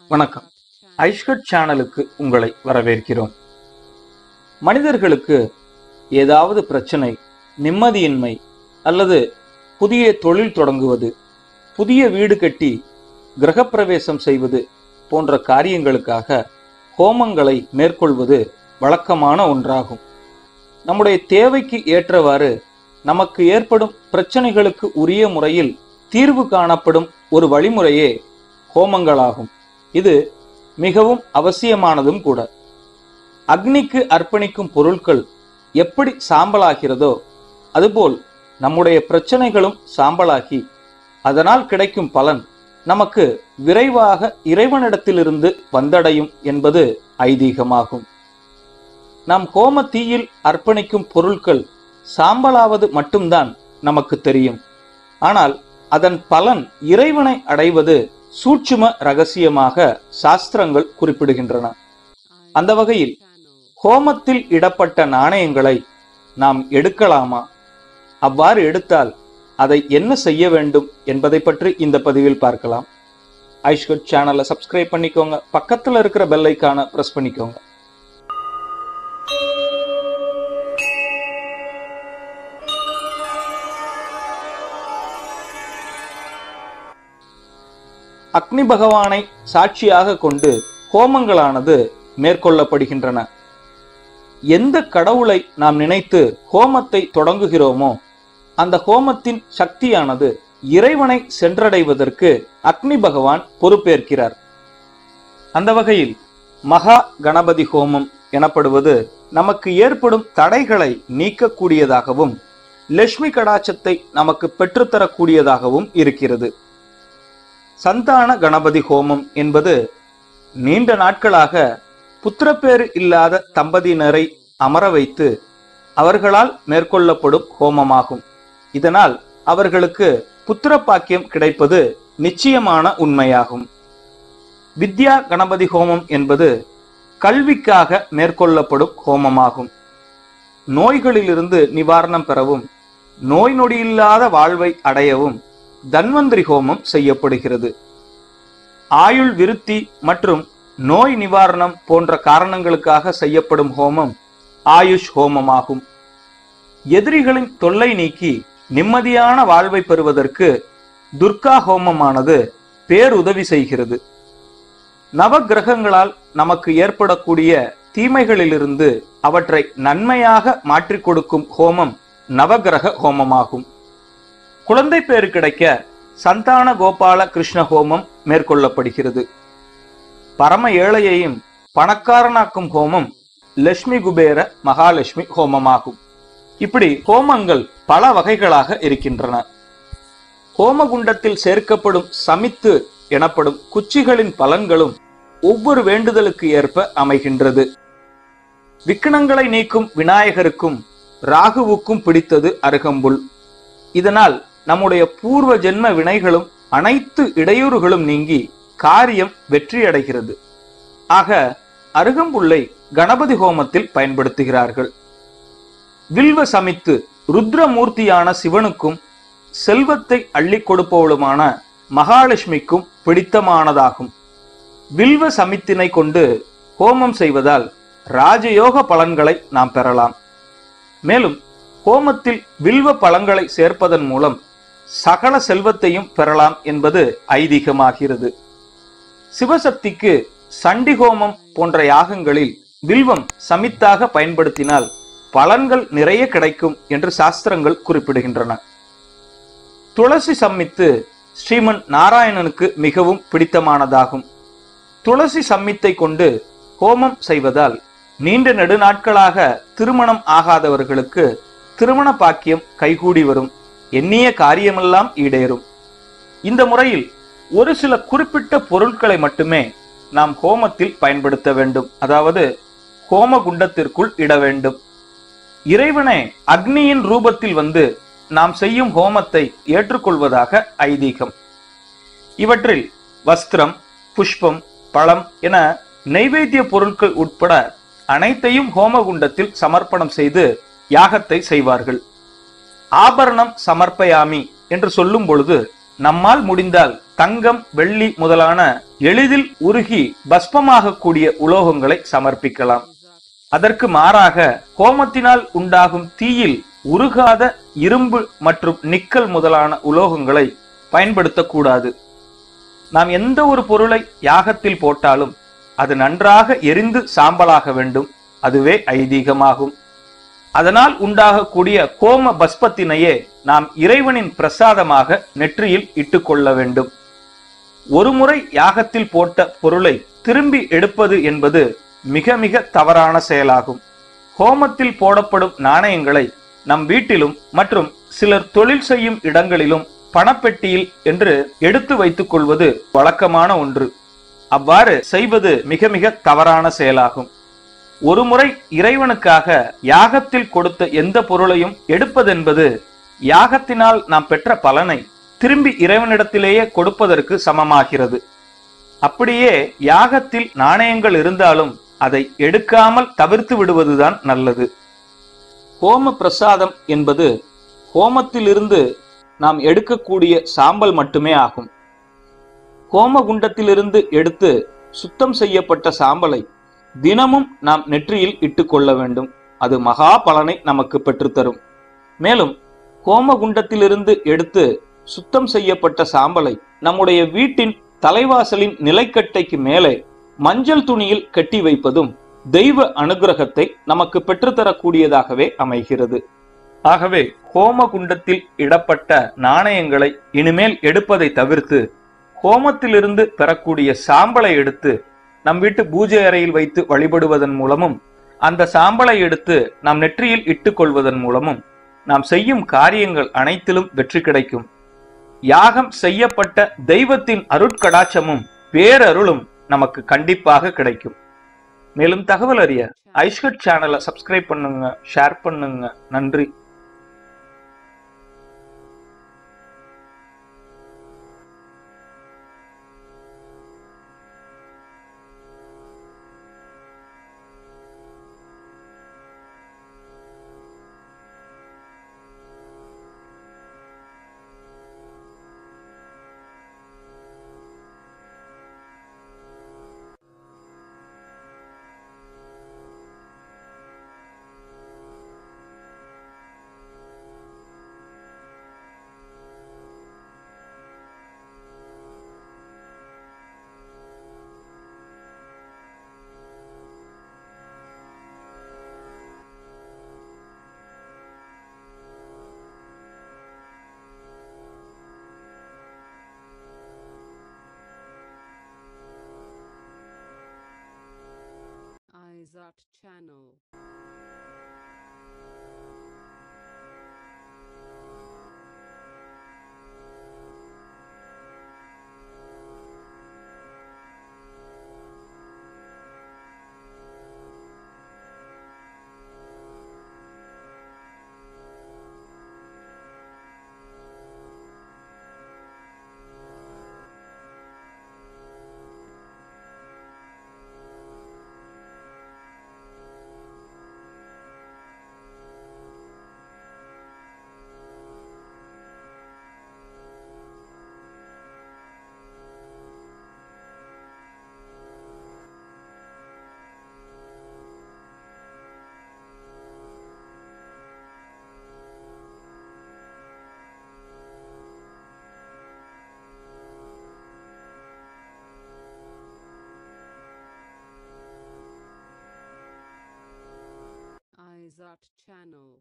வணக்கம் ஐஷ்கட் சேனலுக்கு உங்களை வரவேற்கிறோம் மனிதர்களுக்கு ஏதாவது பிரச்சனை நிம்மதியின்மை அல்லது புதிய தொழில் தொடங்குவது புதிய வீடு கட்டி கிரகப்பிரவேசம் செய்வது போன்ற காரியங்களுக்காக ஹோமங்களை மேற்கொள்வது வழக்கமான ஒன்றாகும் நம்முடைய தேவைக்கு ஏற்றவாறு நமக்கு ஏற்படும் பிரச்சனைகளுக்கு உரிய முறையில் தீர்வு காணப்படும் ஒரு வழிமுறையே ஹோமங்களாகும் இது மிகவும் அவசியமானதும் கூட அக்னிக்கு அர்ப்பணிக்கும் பொருட்கள் எப்படி சாம்பலாகிறதோ அதுபோல் நம்முடைய பிரச்சனைகளும் சாம்பலாகி அதனால் கிடைக்கும் பலன் நமக்கு விரைவாக இறைவனிடத்திலிருந்து வந்தடையும் என்பது ஐதீகமாகும் நாம் ஹோம தீயில் அர்ப்பணிக்கும் பொருட்கள் சாம்பலாவது மட்டும்தான் நமக்கு தெரியும் ஆனால் அதன் பலன் இறைவனை அடைவது சூட்சும ரகசியமாக சாஸ்திரங்கள் குறிப்பிடுகின்றன அந்த வகையில் ஹோமத்தில் இடப்பட்ட நாணயங்களை நாம் எடுக்கலாமா அவ்வாறு எடுத்தால் அதை என்ன செய்ய வேண்டும் என்பதை பற்றி இந்த பதிவில் பார்க்கலாம் ஐஷ்கட் சேனலை சப்ஸ்கிரைப் பண்ணிக்கோங்க பக்கத்துல இருக்கிற பெல் ஐக்கானை பிரஸ் பண்ணிக்கோங்க அக்னி பகவானை சாட்சியாக கொண்டு ஹோமங்களானது மேற்கொள்ளப்படுகின்றன எந்த கடவுளை நாம் நினைத்து ஹோமத்தை தொடங்குகிறோமோ அந்த ஹோமத்தின் சக்தியானது இறைவனை சென்றடைவதற்கு அக்னி பகவான் பொறுப்பேற்கிறார் அந்த வகையில் மகா கணபதி ஹோமம் எனப்படுவது நமக்கு ஏற்படும் தடைகளை நீக்கக்கூடியதாகவும் லட்சுமி கடாட்சத்தை நமக்கு பெற்றுத்தரக்கூடியதாகவும் இருக்கிறது சந்தான கணபதி ஹோமம் என்பது நீண்ட நாட்களாக புத்திரப்பேறு இல்லாத தம்பதியினரை அமர வைத்து அவர்களால் மேற்கொள்ளப்படும் ஹோமமாகும் இதனால் அவர்களுக்கு புத்திர பாக்கியம் கிடைப்பது நிச்சயமான உண்மையாகும் வித்யா கணபதி ஹோமம் என்பது கல்விக்காக மேற்கொள்ளப்படும் ஹோமமாகும் நோய்களிலிருந்து நிவாரணம் பெறவும் நோய் நொடியில்லாத வாழ்வை அடையவும் தன்வந்திரி ஹோமம் செய்யப்படுகிறது ஆயுள் விருத்தி மற்றும் நோய் நிவாரணம் போன்ற காரணங்களுக்காக செய்யப்படும் ஹோமம் ஆயுஷ் ஹோமமாகும் எதிரிகளின் தொல்லை நீக்கி நிம்மதியான வாழ்வை பெறுவதற்கு துர்கா ஹோமமானது பேருதவி செய்கிறது நவகிரகங்களால் நமக்கு ஏற்படக்கூடிய தீமைகளிலிருந்து அவற்றை நன்மையாக மாற்றிக் கொடுக்கும் ஹோமம் நவகிரக ஹோமமாகும் குழந்தை பேறு கிடைக்க சந்தான கோபால கிருஷ்ண ஹோமம் மேற்கொள்ளப்படுகிறது பரம ஏழையையும் பணக்காரனாக்கும் ஹோமம் லட்சுமி குபேர மகாலட்சுமி ஹோமமாகும் இப்படி ஹோமங்கள் பல வகைகளாக இருக்கின்றன ஹோமகுண்டத்தில் சேர்க்கப்படும் சமித்து எனப்படும் குச்சிகளின் பலன்களும் ஒவ்வொரு வேண்டுதலுக்கு ஏற்ப அமைகின்றது விக்கணங்களை நீக்கும் விநாயகருக்கும் ராகுவுக்கும் பிடித்தது அருகம்புல் இதனால் நம்முடைய பூர்வ ஜென்ம வினைகளும் அனைத்து இடையூறுகளும் நீங்கி காரியம் வெற்றியடைகிறது ஆக அருகம்புல்லை கணபதி ஹோமத்தில் பயன்படுத்துகிறார்கள் வில்வ சமித்து ருத்ரமூர்த்தியான சிவனுக்கும் செல்வத்தை அள்ளி கொடுப்பவளுமான மகாலட்சுமிக்கும் பிடித்தமானதாகும் வில்வ சமித்தினை கொண்டு ஹோமம் செய்வதால் ராஜயோக பலன்களை நாம் பெறலாம் மேலும் ஹோமத்தில் வில்வ பழங்களை சேர்ப்பதன் மூலம் சகல செல்வத்தையும் பெறலாம் என்பது ஐதீகமாகிறது சிவசக்திக்கு சண்டி ஹோமம் போன்ற யாகங்களில் வில்வம் சமித்தாக பயன்படுத்தினால் பலன்கள் நிறைய கிடைக்கும் என்று சாஸ்திரங்கள் குறிப்பிடுகின்றன துளசி சம்மித்து ஸ்ரீமன் நாராயணனுக்கு மிகவும் பிடித்தமானதாகும் துளசி சம்மித்தை கொண்டு ஹோமம் செய்வதால் நீண்ட நெடுநாட்களாக திருமணம் ஆகாதவர்களுக்கு திருமண பாக்கியம் கைகூடி வரும் எண்ணிய காரியமெல்லாம் ஈடேறும் இந்த முறையில் ஒரு சில குறிப்பிட்ட பொருட்களை மட்டுமே நாம் ஹோமத்தில் பயன்படுத்த வேண்டும் அதாவது ஹோம குண்டத்திற்குள் இட வேண்டும் இறைவனே அக்னியின் ரூபத்தில் வந்து நாம் செய்யும் ஹோமத்தை ஏற்றுக்கொள்வதாக ஐதீகம் இவற்றில் வஸ்திரம் புஷ்பம் பழம் என நைவேத்திய பொருட்கள் உட்பட அனைத்தையும் ஹோமகுண்டத்தில் சமர்ப்பணம் செய்து யாகத்தை செய்வார்கள் ஆபரணம் சமர்ப்பயாமி என்று சொல்லும் பொழுது நம்மால் முடிந்தால் தங்கம் வெள்ளி முதலான எளிதில் உருகி பஸ்பமாகக்கூடிய உலோகங்களை சமர்ப்பிக்கலாம் அதற்கு மாறாக ஹோமத்தினால் உண்டாகும் தீயில் உருகாத இரும்பு மற்றும் நிக்கல் முதலான உலோகங்களை பயன்படுத்தக்கூடாது நாம் எந்த ஒரு பொருளை யாகத்தில் போட்டாலும் அது நன்றாக எரிந்து சாம்பலாக வேண்டும் அதுவே ஐதீகமாகும் அதனால் உண்டாகக்கூடிய கோம பஸ்பத்தினையே நாம் இறைவனின் பிரசாதமாக நெற்றியில் இட்டுக்கொள்ள வேண்டும் ஒருமுறை யாகத்தில் போட்ட பொருளை திரும்பி எடுப்பது என்பது மிக மிக தவறான செயலாகும் ஹோமத்தில் போடப்படும் நாணயங்களை நம் வீட்டிலும் மற்றும் சிலர் தொழில் செய்யும் இடங்களிலும் பணப்பெட்டியில் என்று எடுத்து வைத்துக் கொள்வது வழக்கமான ஒன்று அவ்வாறு செய்வது மிக மிக தவறான செயலாகும் ஒருமுறை இறைவனுக்காக யாகத்தில் கொடுத்த எந்த பொருளையும் எடுப்பதென்பது யாகத்தினால் நாம் பெற்ற பலனை திரும்பி இறைவனிடத்திலேயே கொடுப்பதற்கு சமமாகிறது அப்படியே யாகத்தில் நாணயங்கள் இருந்தாலும் அதை எடுக்காமல் தவிர்த்து விடுவதுதான் நல்லது ஹோம பிரசாதம் என்பது ஹோமத்திலிருந்து நாம் எடுக்கக்கூடிய சாம்பல் மட்டுமே ஆகும் ஹோம குண்டத்திலிருந்து எடுத்து சுத்தம் செய்யப்பட்ட சாம்பலை தினமும் நாம் நெற்றியில் இட்டுக்கொள்ள வேண்டும் அது மகா பலனை நமக்கு பெற்றுத்தரும் மேலும் ஹோம குண்டத்திலிருந்து எடுத்து சுத்தம் செய்யப்பட்ட சாம்பலை நம்முடைய வீட்டின் தலைவாசலின் நிலைக்கட்டைக்கு மேலே மஞ்சள் துணியில் கட்டி வைப்பதும் தெய்வ அனுகிரகத்தை நமக்கு பெற்றுத்தரக்கூடியதாகவே அமைகிறது ஆகவே ஹோம குண்டத்தில் இடப்பட்ட நாணயங்களை இனிமேல் எடுப்பதை தவிர்த்து ஹோமத்திலிருந்து பெறக்கூடிய சாம்பலை எடுத்து நம் வீட்டு பூஜை அறையில் வைத்து வழிபடுவதன் மூலமும் அந்த சாம்பலை எடுத்து நாம் நெற்றியில் இட்டுக் கொள்வதன் மூலமும் நாம் செய்யும் காரியங்கள் அனைத்திலும் வெற்றி கிடைக்கும் யாகம் செய்யப்பட்ட தெய்வத்தின் அருட்கடாட்சமும் பேரருளும் நமக்கு கண்டிப்பாக கிடைக்கும் மேலும் தகவல் அறிய ஐஸ்கட் சேனலை சப்ஸ்கிரைப் பண்ணுங்க ஷேர் பண்ணுங்க நன்றி Izat Channel. Izat Channel.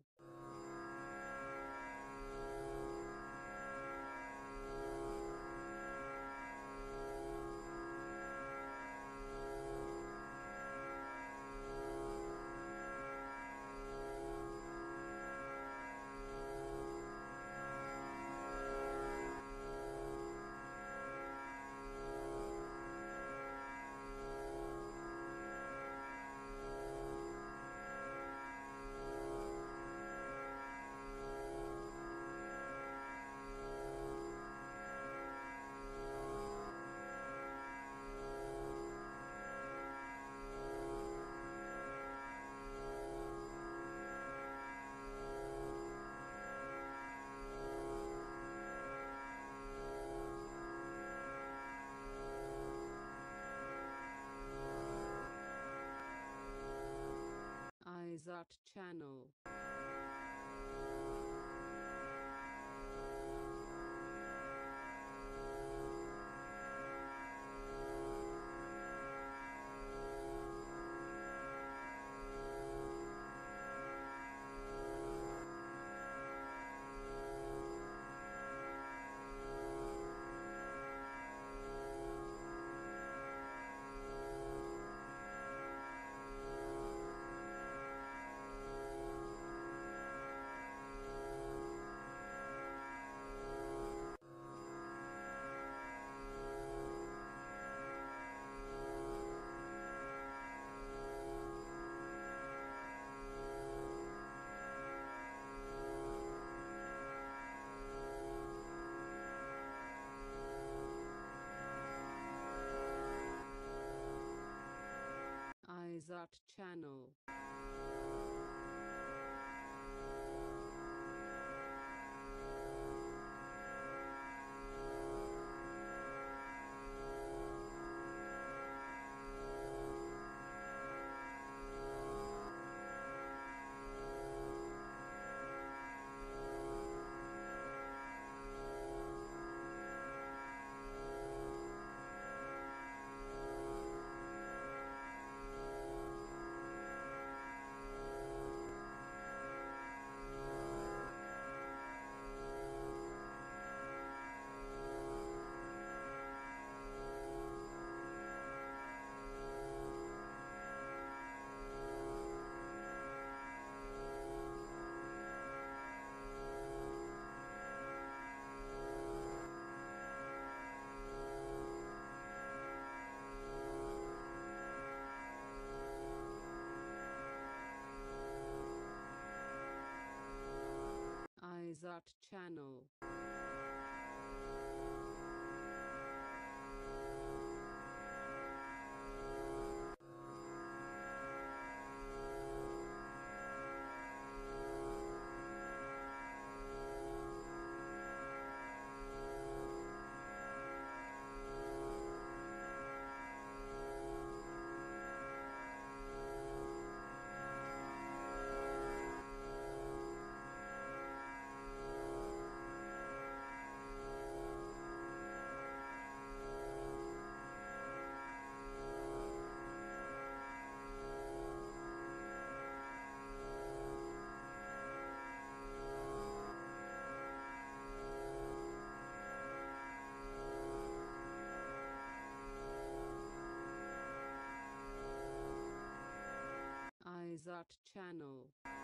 Izart Channel. Izart Channel. Izart Channel. Izart Channel.